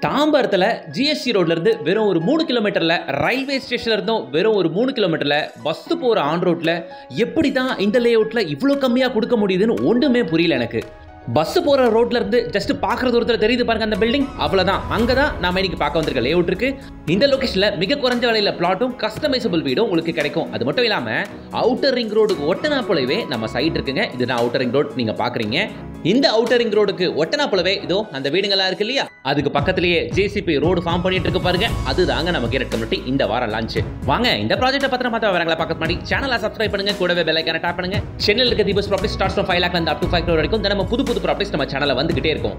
தாம்பரத்தில் ஜிஎஸ்டி ரோட்ல இருந்து வெறும் ஒரு மூணு கிலோமீட்டர்ல ரயில்வே ஸ்டேஷன்ல இருந்தும் வெறும் ஒரு மூணு கிலோமீட்டர்ல பஸ் போற ஆன் ரோட்ல எப்படி தான் இந்த லேஅவுட்ல இவ்வளோ கம்மியா கொடுக்க முடியுதுன்னு ஒன்றுமே புரியல எனக்கு பஸ் போற ரோட்ல இருந்து ஜஸ்ட் பாக்குற தூரத்தில் தெரியுது பாருங்க அந்த பில்டிங் அவ்வளவுதான் அங்கதான் நாம இன்னைக்கு பார்க்க வந்திருக்க லேஅவுட் இருக்கு இந்த லொகேஷன்ல மிக குறைஞ்ச விலையில பிளாட்டும் கஸ்டமைசபிள் வீடும் உங்களுக்கு கிடைக்கும் அது மட்டும் இல்லாம அவுட்டர் ரிங் ரோடுக்கு ஒட்டனா போலவே நம்ம சைட் இருக்குங்க இதுதான் அவுட்டர் ரிங் ரோட் நீங்க பாக்குறீங்க இந்த அவுட்டர் ரிங் ரோடுக்கு ஒட்டனா போலவே இதோ அந்த வீடுங்களா இருக்கு இல்லையா அதுக்கு பக்கத்திலேயே ஜேசிபி ரோடு ஃபார்ம் பண்ணிட்டு இருக்கு பாருங்க அதுதாங்க நம்ம கேரட் கம்யூனிட்டி இந்த வாரம் லான்ச் வாங்க இந்த ப்ராஜெக்ட் பத்திரம் பார்த்தா வரங்களா பார்க்க மாதிரி சேனலை சப்ஸ்கிரைப் பண்ணுங்க கூடவே பெல் ஐக்கான டாப் பண்ணுங்க சென்னையில் இருக்க Deepas property start from five lakh up to five வரைக்கும் தினமும் புது புது ப்ராப்பர்ட்டிஸ் நம்ம சேனல்ல வந்துகிட்டே இருக்கும்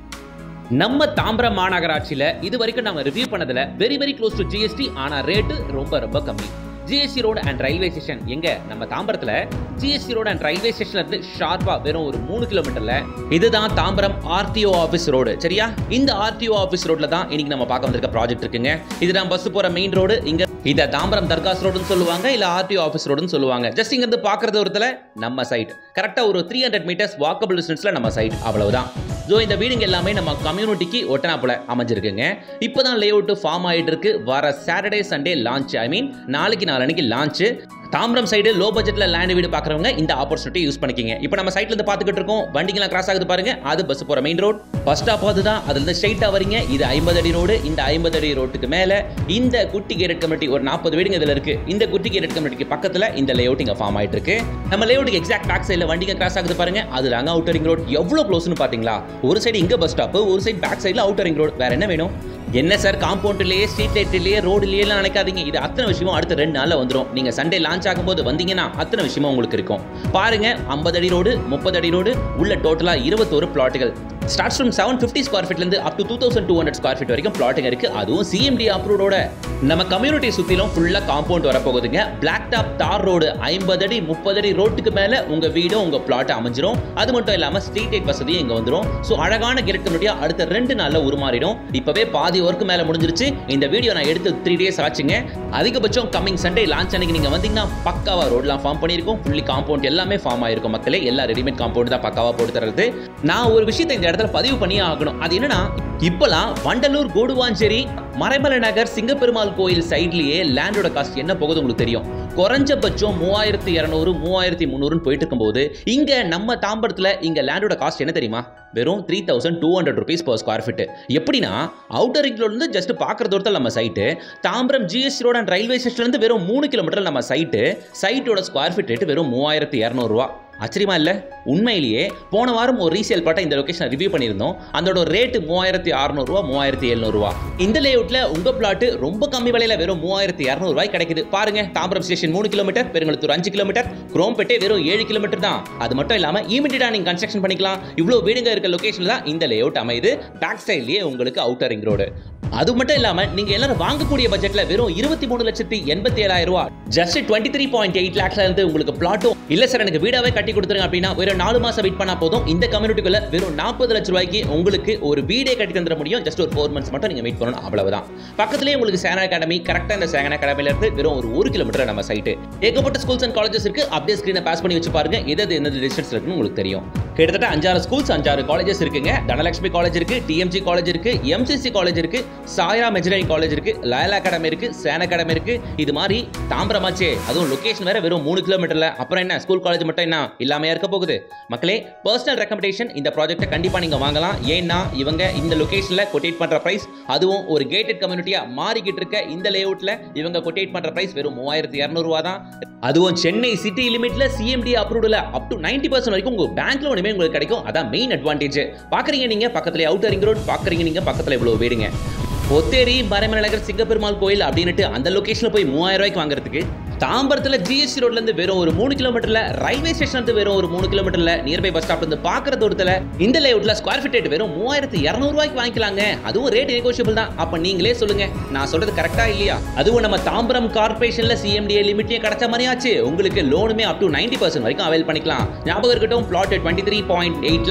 நம்ம தாம்பரம் மாநகராட்சியில இது வரைக்கும் நம்ம ரிவ்யூ பண்ணதுல very very close to GST ஆனா ரேட்டு ரொம்ப ரொம்ப கம்மி GST road and railway station எங்க நம்ம தாம்பரத்துல ஜிஎஸ்டி ரோடு அண்ட் ரயில்வே ஸ்டேஷன்ல இருந்து ஷார்ப்பா வெறும் ஒரு மூணு கிலோமீட்டர்ல இதுதான் தாம்பரம் ஆர்டிஓ ஆஃபீஸ் ரோடு சரியா இந்த ஆர்டிஓ ஆஃபீஸ் ரோட்ல தான் இன்னைக்கு நம்ம பார்க்க வந்திருக்க ப்ராஜெக்ட் இருக்குங்க இதுதான் பஸ் போற மெயின் ரோடு இங்க இத தாம்பரம் தர்காஸ் ரோடுன்னு சொல்லுவாங்க இல்ல ஆர்டிஓ ஆஃபீஸ் ரோடுன்னு சொல்லுவாங்க ஜஸ்ட் இங்க இருந்து பாக்குறது ஒருத்தல நம்ம சைட் கரெக்டா ஒரு த்ரீ ஹண்ட்ரட் மீட்டர்ஸ் வாக்கபிள் டிஸ்டன்ஸ்ல நம்ம சைட் அவ்வளவுதான் ஸோ இந்த வீடுங்க எல்லாமே நம்ம கம்யூனிட்டிக்கு ஒட்டனாப்புல அமைஞ்சிருக்குங்க இப்போதான் லே அவுட் ஃபார்ம் ஆயிட்டு இருக்கு வர Saturday Sunday launch I mean நாளைக்கு நாளன்னைக்கு லான்ச் தாம்பரம் சைடு லோ பட்ஜெட்ல லேண்ட் வீடு பார்க்குறவங்க இந்த ஆப்பர்ச்சுனிட்டி யூஸ் பண்ணிக்கிங்க இப்போ நம்ம சைட்ல இருந்து பார்த்துக்கிட்டு இருக்கோம் வண்டிங்கெல்லாம் கிராஸ் ஆகுது பாருங்க அது பஸ் போற மெயின் ரோட் பஸ் ஸ்டாப் அதுதான் அதுல இருந்து ஸ்ட்ரைட்டா வரீங்க இது ஐம்பது அடி ரோடு இந்த ஐம்பது அடி ரோட்டுக்கு மேல இந்த குட்டி கேரட் கமிட்டி ஒரு நாற்பது வீடுங்க இதுல இருக்கு இந்த குட்டி கேரட் கமிட்டிக்கு பக்கத்துல இந்த லே அவுட் இங்க ஃபார்ம் ஆயிட்டு இருக்கு நம்ம லே அவுட்டுக்கு எக்ஸாக்ட் பேக் சைடில் வண்டிங்க கிராஸ் ஆகுது பாருங்க அது தாங்க அவுட்டர் ரிங் ரோட் எவ்வளவு க்ளோஸ்னு பாத்தீங்களா ஒரு சைடு இங்க பஸ் ஸ்டாப் ஒரு சைடு பேக் சைடில் அவுட்டர் ரிங் ரோட் வேற என்ன வேணும் என்ன சார் காம்பவுண்ட்லயே ஸ்ட்ரீட் லைட்லயே ரோடுலயே எல்லாம் நினைக்காதீங்க இது அத்தனை விஷயமும் அடுத்த ரெண்டு நாள்ல வந்துடும் நீங்க சண்டே லான்ச் ஆகும்போது வந்தீங்கன்னா அத்தனை விஷயமும் உங்களுக்கு இருக்கும் பாருங்க ஐம்பது அடி ரோடு முப்பது அடி ரோடு உள்ள டோட்டலா இருபத்தோரு பிளாட்டுகள் start from seven fifty square ஃபீட்ல இருந்து up to two thousand two hundred square feet வரைக்கும் பிளாட்டுங்க இருக்கு அதுவும் சிஎம்டி அப்ரூவோட நம்ம கம்யூனிட்டி சுத்திலும் ஃபுல்லா காம்பவுண்ட் வரப்போகுதுங்க பிளாக் டாப் தார் ரோடு ஐம்பது அடி முப்பது அடி ரோட்டுக்கு மேல உங்க வீடும் உங்க பிளாட் அமைஞ்சிரும் அது மட்டும் இல்லாம ஸ்ட்ரீட் லைட் வசதியும் இங்க வந்துரும் ஸோ அழகான கிரட் கம்யூனிட்டியா அடுத்த ரெண்டு நாள்ல உருமாறிடும் இப்பவே பாதி ஒர்க் மேல முடிஞ்சிருச்சு இந்த வீடியோ நான் எடுத்து த்ரீ டேஸ் ஆச்சுங்க அதிகபட்சம் கம்மிங் சண்டே லான்ச் அன்னைக்கு நீங்க வந்தீங்கன்னா பக்காவா ரோட்லாம் ஃபார்ம் பண்ணியிருக்கோம் ஃபுல்லி காம்பவுண்ட் எல்லாமே ஃபார்ம் ஆயிருக்கும் மக்களே எல்லா ரெடிமேட் காம்பவுண்ட் தான் பக்காவா போட்டு தர்றது நான் ஒரு விஷயத்தை இந்த இடத்துல பதிவு பண்ணியே ஆகணும் அது என்னன்னா இப்பெல்லாம் வண்டலூர் கோடுவாஞ்சேரி மறைமலை நகர் சிங்கப்பெருமாள் கோயில் சைட்லயே லேண்டோட காஸ்ட் என்ன போகுது உங்களுக்கு தெரியும் குறைஞ்சபட்சம் மூவாயிரத்தி இரநூறு மூவாயிரத்தி முந்நூறுன்னு போயிட்டு இருக்கும்போது இங்க நம்ம தாம்பரத்துல இங்க லேண்டோட காஸ்ட் என்ன தெரியுமா வெறும் three thousand two hundred rupees per square feet எப்படின்னா அவுட்டர் ரிங்ல இருந்து ஜஸ்ட் பார்க்குற தூரத்தில் நம்ம site Tambaram GST road and railway ஸ்டேஷன்லேருந்து வெறும் மூணு கிலோமீட்டர் நம்ம சைட்டு சைட்டோட ஸ்கொயர் ஃபீட் ரேட்டு வெறும் மூவாயிரத்தி இரநூறுவா ஆச்சரியமா இல்லை உண்மையிலேயே போன வாரம் ஒரு ரீசேல் பாட்டை இந்த லொகேஷன் ரிவ்யூ பண்ணியிருந்தோம் அதோட ரேட்டு மூவாயிரத்தி அறுநூறுவா மூவாயிரத்தி எழுநூறுவா இந்த லேஅவுட்ல உங்க பிளாட் ரொம்ப கம்மி விலையில வெறும் மூவாயிரத்தி இரநூறுவாய் கிடைக்குது பாருங்க தாம்பரம் ஸ்டேஷன் மூணு கிலோமீட்டர் பெருங்குளத்தூர் அஞ்சு கிலோமீட்டர் குரோம்பேட்டை வெறும் ஏழு கிலோமீட்டர் தான் அது மட்டும் இல்லாம இமீடியட்டா நீங்க கன்ஸ்ட்ரக்ஷன் பண்ணிக்கலாம் இவ்வளவு வீடுங்க இருக்க லொகேஷன்ல தான் இந்த லேஅவுட் அமையுது பேக் சைட்லயே உங்களுக்கு அவுட்டர் ரிங் ரோடு அது மட்டும் இல்லாம நீங்க எல்லாரும் வாங்கக்கூடிய பட்ஜெட்ல வெறும் இருபத்தி மூணு லட்சத்தி எண்பத்தி ஏழாயிரம் ரூபாய் just twenty three point eight லேக்ஸ்ல இருந்து உங்களுக்கு பிளாட்டும் இல்ல சார் எனக்கு வீடாவே கட்டி கொடுத்துருங்க அப்படின்னா வெறும் நாலு மாசம் வெயிட் பண்ணா போதும் இந்த கம்யூனிட்டிக்குள்ள வெறும் நாற்பது லட்ச ரூபாய்க்கு உங்களுக்கு ஒரு வீடே கட்டி தந்துட முடியும் ஜஸ்ட் ஒரு ஃபோர் மந்த்ஸ் மட்டும் நீங்க வெயிட் பண்ணணும் அவ்வளவுதான் பக்கத்துலயே உங்களுக்கு சேனா அகாடமி கரெக்டா இந்த சேனா அகாடமில இருந்து வெறும் ஒரு ஒரு கிலோமீட்டர் நம்ம சைட்டு ஏகப்பட்ட ஸ்கூல்ஸ் அண்ட் காலேஜஸ் இருக்கு அப்படியே ஸ்கிரீனை பாஸ் பண்ணி வச்சு பாருங்க எது எது எந்த டிஸ்டன்ஸ் இருக்குன்னு உங்களுக்கு தெரியும் கிட்டத்தட்ட அஞ்சாறு ஸ்கூல்ஸ் அஞ்சாறு காலேஜஸ் இருக்குங்க தனலட்சுமி காலேஜ் இருக்கு டிஎம்ஜி காலேஜ் இருக்கு எம்சிசி காலேஜ் இருக்கு சாய்ரா மெஜினரி காலேஜ் இருக்கு லயல் அகாடமி இருக்கு சேன் அகாடமி இருக்கு இது மாதிரி தாம்பரமாச்சே அதுவும் லொகேஷன் வேற வெறும் மூணு கிலோமீட்டர்ல அப்புறம் என்ன ஸ்கூல் காலேஜ் மட்டும் என்ன இல்லாமையா இருக்க போகுது மக்களே பர்சனல் ரெக்கமெண்டேஷன் இந்த ப்ராஜெக்ட்டை கண்டிப்பா நீங்க வாங்கலாம் ஏன்னா இவங்க இந்த லொகேஷன்ல கொட்டேட் பண்ற பிரைஸ் அதுவும் ஒரு கேட்டட் கம்யூனிட்டியா மாறிக்கிட்டு இருக்க இந்த லேஅவுட்ல இவங்க கொட்டேட் பண்ற பிரைஸ் வெறும் மூவாயிரத்தி இரநூறுவா தான் அதுவும் சென்னை சிட்டி லிமிட்ல சிஎம்டி அப்ரூவ்ல அப் டு நைன்டி பர்சன்ட் வரைக்கும் உங்க பேங்க் லோனுமே உங்களுக்கு கிடைக்கும் அதான் மெயின் அட்வான்டேஜ் பாக்குறீங்க நீங்க பக்கத்துல அவுட்டர் ரிங் ரோட் பாக்குறீங்க நீங்க பக்கத்துல இவ்வளவு வீடுங்க ஒத்தேரி மறைமலை நகர் சிங்கப்பெருமாள் கோயில் அப்படின்னுட்டு அந்த லொகேஷன்ல போய் மூவாயிரம் ரூபாய்க்கு வாங்குறதுக்கு தாம்பரத்துல ஜிஎஸ்டி ரோட்ல இருந்து வெறும் ஒரு மூணு கிலோமீட்டர்ல ரயில்வே ஸ்டேஷன் இருந்து வெறும் ஒரு மூணு கிலோமீட்டர்ல நியர்பை பஸ் ஸ்டாப்ல இருந்து பாக்குற தூரத்துல இந்த லேஅவுட்ல ஸ்கொயர் ஃபீட் ரேட் வெறும் மூவாயிரத்தி இரநூறு ரூபாய்க்கு வாங்கிக்கலாங்க அதுவும் ரேட் நெகோஷியபிள் தான் அப்ப நீங்களே சொல்லுங்க நான் சொல்றது கரெக்டா இல்லையா அதுவும் நம்ம தாம்பரம் கார்பரேஷன்ல சிஎம்டிஏ லிமிட்லயே கிடைச்ச மாதிரி ஆச்சு உங்களுக்கு லோனுமே அப் டு நைன்டி பர்சன்ட் வரைக்கும் அவைல் பண்ணிக்கலாம் ஞாபகம் இருக்கட்டும் plot twenty three point eight lakhs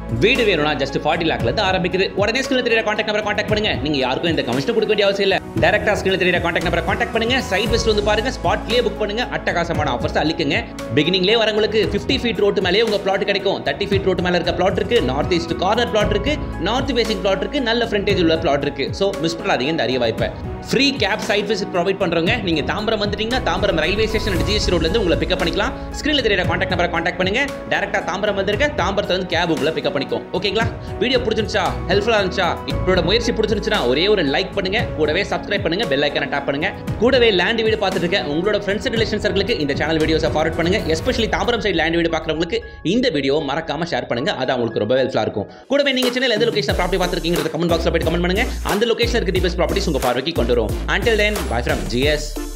வீடு வேணும்னா ஜஸ்ட் ஃபார்ட்டி லேக்ல இருந்து ஆரம்பிக்குது உடனே ஸ்கிரீன் தெரியற காண்டாக்ட் நம்பரை காண்டாக்ட் பண்ணுங்க நீங்க யாருக்கும் இந்த கமிஷன் கொடுக்க வேண்டிய அவசியம் இல்ல டேரக்டா ஸ்கிரீன் தெரியற காண்டாக்ட் நம்பரை காண்டாக்ட் பண்ணுங்க சைட் பெஸ்ட் வந்து பாருங்க ஸ்பாட்லயே புக் பண்ணுங்க அட்டகாசமான ஆஃபர்ஸ் அளிக்குங்க பிகினிங்லேயே வரவங்களுக்கு 50 ஃபீட் ரோட்டு மேலேயே உங்க பிளாட் கிடைக்கும் தேர்ட்டி ஃபீட் ரோட்டு மேல இருக்க பிளாட் இருக்கு நார்த் ஈஸ்ட் கார்னர் பிளாட் இருக்கு நார்த் பேசிங் பிளாட் இருக்கு நல்ல ஃப்ரண்டேஜ் உள்ள பிளாட் இருக்கு ஸோ மிஸ் பண்ணாதீங்க இந்த அரிய வாய்ப்பை free cab site visit provide பண்றவங்க நீங்க தாம்பரம் வந்துட்டீங்கன்னா தாம்பரம் ரயில்வே ஸ்டேஷன் ஜிஎஸ்டி ரோட்ல இருந்து உங்களை பிக்கப் பண்ணிக்கலாம் ஸ்கிரீன்ல தெரியற காண்டாக்ட் நம்பரை காண்டாக்ட் பண்ணுங்க டேரக்டா தாம்பரம் வந்திருக்க தாம்பரத்துல இருந்து கேப் உங்களை பிக்கப் பண்ணிக்கும் ஓகேங்களா வீடியோ பிடிச்சிருந்துச்சா ஹெல்ப்ஃபுல்லா இருந்துச்சா இப்போட முயற்சி பிடிச்சிருந்துச்சுன்னா ஒரே ஒரு லைக் பண்ணுங்க கூடவே சப்ஸ்கிரைப் பண்ணுங்க பெல் ஐக்கான டேப் பண்ணுங்க கூடவே லேண்ட் வீடு பார்த்துட்டு இருக்க உங்களோட ஃப்ரெண்ட்ஸ் ரிலேஷன் சர்க்கிளுக்கு இந்த சேனல் வீடியோஸை ஃபார்வர்ட் பண்ணுங்க எஸ்பெஷலி தாம்பரம் சைடு லேண்ட் வீடு பார்க்குறவங்களுக்கு இந்த வீடியோ மறக்காம ஷேர் பண்ணுங்க அது அவங்களுக்கு ரொம்ப ஹெல்ப்ஃபுல்லா இருக்கும் கூடவே நீங்க சென்னையில் எந்த லொகேஷன் ப்ராப்பர்ட்டி பார்த்துருக்கீங்கிறத கமெண்ட் பாக்ஸ்ல போய் கமெண்ட் பண்ணுங்க அந்த லொகேஷன் இருக்க தி பெஸ்ட் ப்ராப்பர்ட்டிஸ் உங்க பார்வைக்கு கொண்டு வரும் until then bye from GS